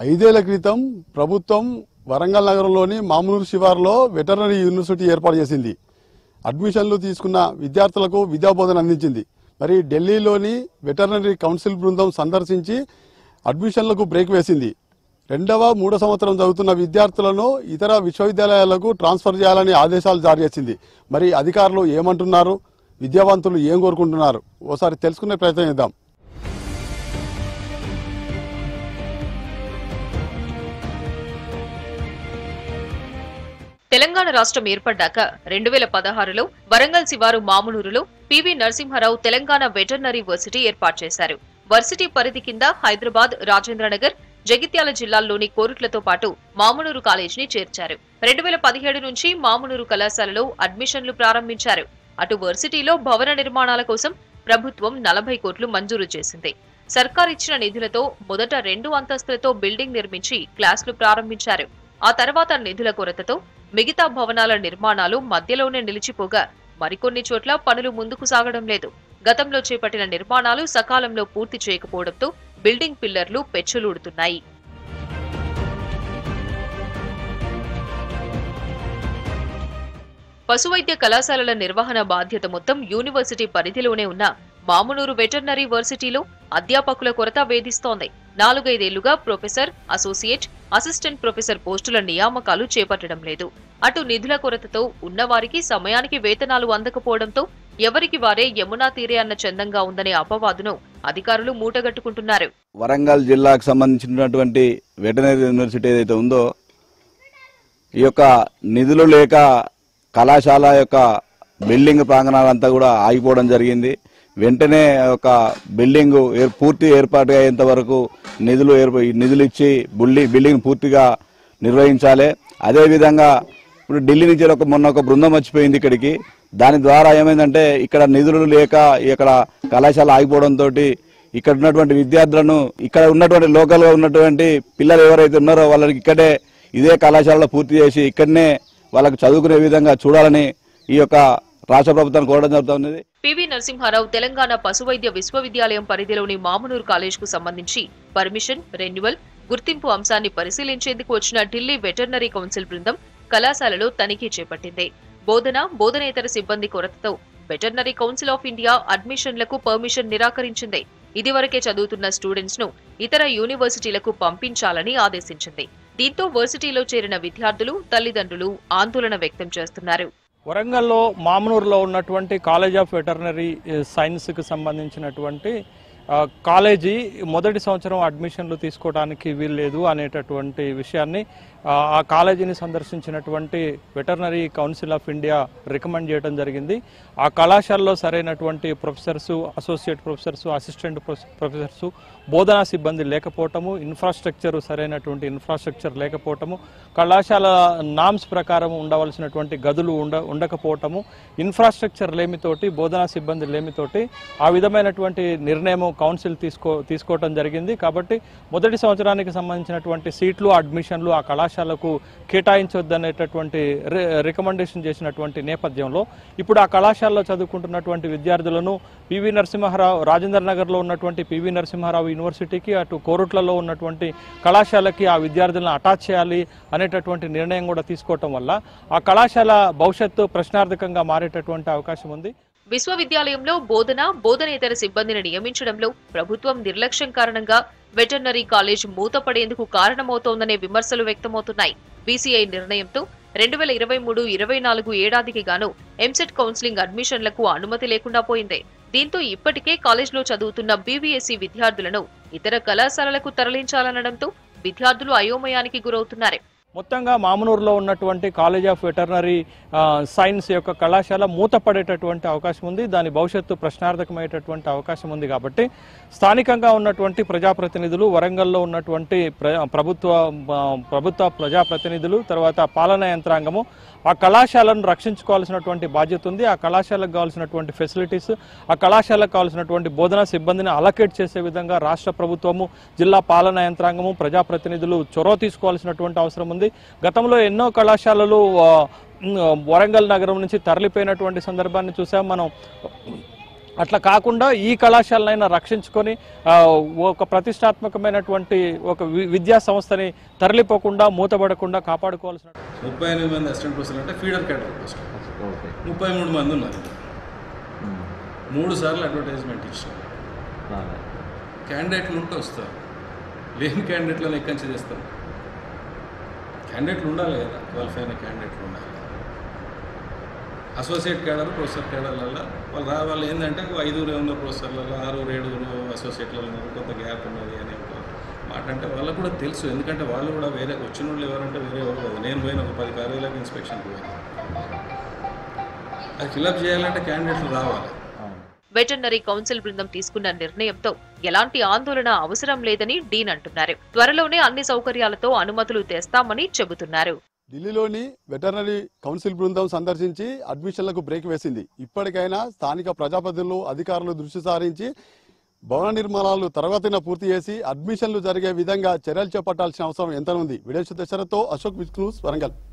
ఐదేళ్ల క్రితం ప్రభుత్వం వరంగల్ నగరంలోని మామూలు శివార్లో వెటర్నరీ యూనివర్సిటీ ఏర్పాటు చేసింది అడ్మిషన్లు తీసుకున్న విద్యార్థులకు విద్యాబోధన అందించింది మరి ఢిల్లీలోని వెటర్నరీ కౌన్సిల్ బృందం సందర్శించి అడ్మిషన్లకు బ్రేక్ వేసింది రెండవ మూడో సంవత్సరం చదువుతున్న విద్యార్థులను ఇతర విశ్వవిద్యాలయాలకు ట్రాన్స్ఫర్ చేయాలని ఆదేశాలు జారీ చేసింది మరి అధికారులు ఏమంటున్నారు విద్యావంతులు ఏం కోరుకుంటున్నారు ఓసారి తెలుసుకునే ప్రయత్నం చేద్దాం తెలంగాణ రాష్ట్రం ఏర్పడ్డాక రెండు వేల పదహారులో వరంగల్ శివారు మామునూరులో P V Narasimha Rao Telangana veterinary varsity ఏర్పాటు చేశారు వర్సిటీ పరిధి కింద హైదరాబాద్ రాజేంద్రనగర్ జగిత్యాల జిల్లాల్లోని కోరుట్లతో పాటు మామునూరు కాలేజీని చేర్చారు రెండు వేల పదిహేడు నుంచి మామునూరు కళాశాలలో అడ్మిషన్లు ప్రారంభించారు అటు వర్సిటీలో భవన నిర్మాణాల కోసం ప్రభుత్వం నలభై కోట్లు మంజూరు చేసింది సర్కార్ ఇచ్చిన నిధులతో మొదట రెండు అంతస్తులతో బిల్డింగ్ నిర్మించి క్లాసులు ప్రారంభించారు ఆ తర్వాత నిధుల కొరతతో మిగతా భవనాల నిర్మాణాలు మధ్యలోనే నిలిచిపోగా మరికొన్ని చోట్ల పనులు ముందుకు సాగడం లేదు గతంలో చేపట్టిన నిర్మాణాలు సకాలంలో పూర్తి చేయకపోవడంతో బిల్డింగ్ పిల్లర్లు పెచ్చులూడుతున్నాయి పశువైద్య కళాశాలల నిర్వహణ బాధ్యత మొత్తం యూనివర్సిటీ పరిధిలోనే ఉన్న మామునూరు వెటర్నరీ వర్సిటీలో అధ్యాపకుల కొరత వేధిస్తోంది నాలుగైదేళ్లుగా ప్రొఫెసర్ అసోసియేట్ అసిస్టెంట్ ప్రొఫెసర్ పోస్టుల నియామకాలు చేపట్టడం లేదు అటు నిధుల కొరతతో ఉన్నవారికి సమయానికి వేతనాలు అందకపోవడంతో ఎవరికి వారే యమునా తీరే అన్న చందంగా ఉందనే అపవాదును అధికారులు మూటగట్టుకుంటున్నారు వరంగల్ జిల్లాకు సంబంధించినటువంటి వెటనరీ యూనివర్సిటీ ఏదైతే ఉందో ఈ యొక్క నిధులు లేక కళాశాల యొక్క బిల్డింగ్ ప్రాంగణాలంతా కూడా ఆగిపోవడం జరిగింది వెంటనే ఒక బిల్డింగ్ ఏర్- పూర్తి ఏర్పాటు అయ్యేంత వరకు నిధులు ఏర్ప- నిధులు ఇచ్చి బుల్లి బిల్డింగ్ పూర్తిగా నిర్వహించాలి అదేవిధంగా ఇప్పుడు ఢిల్లీ నుంచి ఒక మొన్న ఒక బృందం వచ్చిపోయింది ఇక్కడికి దాని ద్వారా ఏమైందంటే ఇక్కడ నిధులు లేక ఇక్కడ కళాశాల ఆగిపోవడంతో ఇక్కడ ఉన్నటువంటి విద్యార్థులను ఇక్కడ ఉన్నటువంటి లోకల్ గా ఉన్నటువంటి పిల్లలు ఎవరైతే ఉన్నారో వాళ్ళకి ఇక్కడే ఇదే కళాశాలలో పూర్తి చేసి ఇక్కడనే వాళ్ళకు చదువుకునే విధంగా చూడాలని ఈ యొక్క రాష్ట్ర ప్రభుత్వాన్ని కోరడం జరుగుతున్నది పివి నరసింహారావు తెలంగాణ పశువైద్య విశ్వవిద్యాలయం పరిధిలోని మామునూరు కాలేజ్కు సంబంధించి పర్మిషన్ రెన్యువల్ గుర్తింపు అంశాన్ని పరిశీలించేందుకు వచ్చిన ఢిల్లీ వెటర్నరీ కౌన్సిల్ బృందం కళాశాలలో తనిఖీ చేపట్టింది బోధన బోధనేతర సిబ్బంది కొరతతో వెటర్నరీ కౌన్సిల్ ఆఫ్ ఇండియా అడ్మిషన్లకు పర్మిషన్ నిరాకరించింది ఇదివరకే చదువుతున్న స్టూడెంట్స్ ను ఇతర యూనివర్సిటీలకు పంపించాలని ఆదేశించింది దీంతో వర్సిటీలో చేరిన విద్యార్థులు తల్లిదండ్రులు ఆందోళన వ్యక్తం చేస్తున్నారు వరంగల్లో మామనూరులో ఉన్నటువంటి కాలేజ్ ఆఫ్ వెటర్నరీ సైన్స్కి సంబంధించినటువంటి ఆ, కాలేజీ మొదటి సంవత్సరం అడ్మిషన్లు తీసుకోవడానికి వీల్లేదు అనేటటువంటి విషయాన్ని ఆ, ఆ కాలేజీని సందర్శించినటువంటి Veterinary Council of India recommend చేయడం జరిగింది ఆ కళాశాలలో సరైనటువంటి professors associate professors assistant professors బోధనా సిబ్బంది లేకపోవటము ఇన్ఫ్రాస్ట్రక్చర్ సరైనటువంటి ఇన్ఫ్రాస్ట్రక్చర్ లేకపోవటము కళాశాల నామ్స్ ప్రకారం ఉండవలసినటువంటి గదులు ఉండ ఉండకపోవటము ఇన్ఫ్రాస్ట్రక్చర్ లేమితోటి బోధనా సిబ్బంది లేమితోటి ఆ విధమైనటువంటి నిర్ణయం కౌన్సిల్ తీసుకో తీసుకోవటం జరిగింది కాబట్టి మొదటి సంవత్సరానికి సంబంధించినటువంటి సీట్లు అడ్మిషన్లు ఆ కళాశాలకు కేటాయించొద్దనేటటువంటి రి- రికమెండేషన్ చేసినటువంటి నేపథ్యంలో ఇప్పుడు ఆ కళాశాలలో చదువుకుంటున్నటువంటి విద్యార్థులను పివి నరసింహారావు రాజేంద్ర నగర్లో ఉన్నటువంటి పివి నరసింహారావు యూనివర్సిటీకి అటు కోరుట్లలో ఉన్నటువంటి కళాశాలకి ఆ విద్యార్థులను అటాచ్ చేయాలి అనేటటువంటి నిర్ణయం కూడా తీసుకోవటం వల్ల ఆ కళాశాల భవిష్యత్తు ప్రశ్నార్థకంగా మారేటటువంటి అవకాశం ఉంది విశ్వవిద్యాలయంలో బోధన బోధనేతర సిబ్బందిని నియమించడంలో ప్రభుత్వం నిర్లక్ష్యం కారణంగా వెటర్నరీ కాలేజ్ మూతపడేందుకు కారణమవుతోందనే విమర్శలు వ్యక్తమవుతున్నాయి బీసీఐ నిర్ణయంతో రెండు వేల ఇరవై మూడు ఇరవై నాలుగు ఏడాదికి గాను ఎంసెట్ కౌన్సిలింగ్ అడ్మిషన్లకు అనుమతి లేకుండా పోయింది దీంతో ఇప్పటికే కాలేజ్లో చదువుతున్న బీవీఎస్సీ విద్యార్థులను ఇతర కళాశాలలకు తరలించాలనడంతో విద్యార్థులు అయోమయానికి గురవుతున్నారు మొత్తంగా మామనూరులో ఉన్నటువంటి college of veterinary ah, science యొక్క కళాశాల మూతపడేటటువంటి అవకాశం ఉంది దాని భవిష్యత్తు ప్రశ్నార్థకమయ్యేటటువంటి అవకాశం ఉంది కాబట్టి స్థానికంగా ఉన్నటువంటి ప్రజాప్రతినిధులు వరంగల్లో ఉన్నటువంటి ప్ర- ప్రభుత్వ ఆ, ప్రభుత్వ ప్రజాప్రతినిధులు తర్వాత పాలనా యంత్రాంగము ఆ కళాశాలను రక్షించుకోవాల్సినటువంటి బాధ్యత ఉంది ఆ కళాశాలకు కావాల్సినటువంటి ఫెసిలిటీస్ ఆ కళాశాలకు కావాల్సినటువంటి బోధనా సిబ్బందిని అలకేట్ చేసే విధంగా రాష్ట్ర ప్రభుత్వము జిల్లా పాలనా యంత్రాంగము ప్రజాప్రతినిధులు చొరవ తీసుకోవాల్సినటువంటి అవసరం ఉంది గతంలో ఎన్నో కళాశాలలు ఆ, ఉమ్, వరంగల్ నగరం నుంచి తరలిపోయినటువంటి సందర్భాన్ని చూసాం మనం అట్లా కాకుండా ఈ కళాశాలనైనా రక్షించుకొని ఆ, ఒక ప్రతిష్టాత్మకమైనటువంటి ఒక వి- విద్యా సంస్థని తరలిపోకుండా మూతపడకుండా కాపాడుకోవాల్సిన ముప్పై ఎనిమిది మంది అసిస్టెంట్ ప్రొఫెసర్ అంటే ఫీడర్ క్యాడర్ పోస్ట్ ముప్పై మూడు మంది ఉన్నారు మూడు సార్లు అడ్వర్టైజ్మెంట్ ఇచ్చాం క్యాండిడేట్లు ఉంటే వస్తారు లేని క్యాండిడేట్లను ఎక్కడి నుంచి చేస్తాం క్యాండిడేట్లు ఉండాలి కదా క్వాలిఫై అయిన క్యాండిడేట్లు ఉండాలి అసోసియేట్ క్యాడర్ ప్రొఫెసర్ క్యాడర్లలో వాళ్ళు రా వాళ్ళు ఏంటంటే ఒక ఐదుగురు ఉన్న ప్రొఫెసర్లలో ఆరుగురు ఏడుగురు అసోసియేట్లలో ఉన్నారు కొంత గ్యాప్ ఉన్నది అని ఒక మాట అంటే వాళ్ళకు కూడా తెలుసు ఎందుకంటే వాళ్ళు కూడా వేరే వచ్చిన వాళ్ళు ఎవరంటే వేరే ఎవరు కాదు నేను పోయిన ఒక పది కార్యాలయాలకు ఇన్స్పెక్షన్కి పోయినా అది ఫిలప్ చేయాలంటే క్యాండిడేట్లు రావాలి వెటర్నరీ కౌన్సిల్ బృందం తీసుకున్న నిర్ణయంతో ఎలాంటి ఆందోళన అవసరం లేదని డీన్ అంటున్నారు త్వరలోనే అన్ని సౌకర్యాలతో అనుమతులు తెస్తామని చెబుతున్నారు ఢిల్లీలోని వెటర్నరీ కౌన్సిల్ బృందం సందర్శించి అడ్మిషన్లకు బ్రేక్ వేసింది ఇప్పటికైనా స్థానిక ప్రజాప్రతినిధులు అధికారులు దృష్టి సారించి భవన నిర్మాణాలు తర్వాతైనా పూర్తి చేసి అడ్మిషన్లు జరిగే విధంగా చర్యలు చేపట్టాల్సిన అవసరం ఎంత ఉంది వీడియో దశరథతో అశోక్ విష్ణు వరంగల్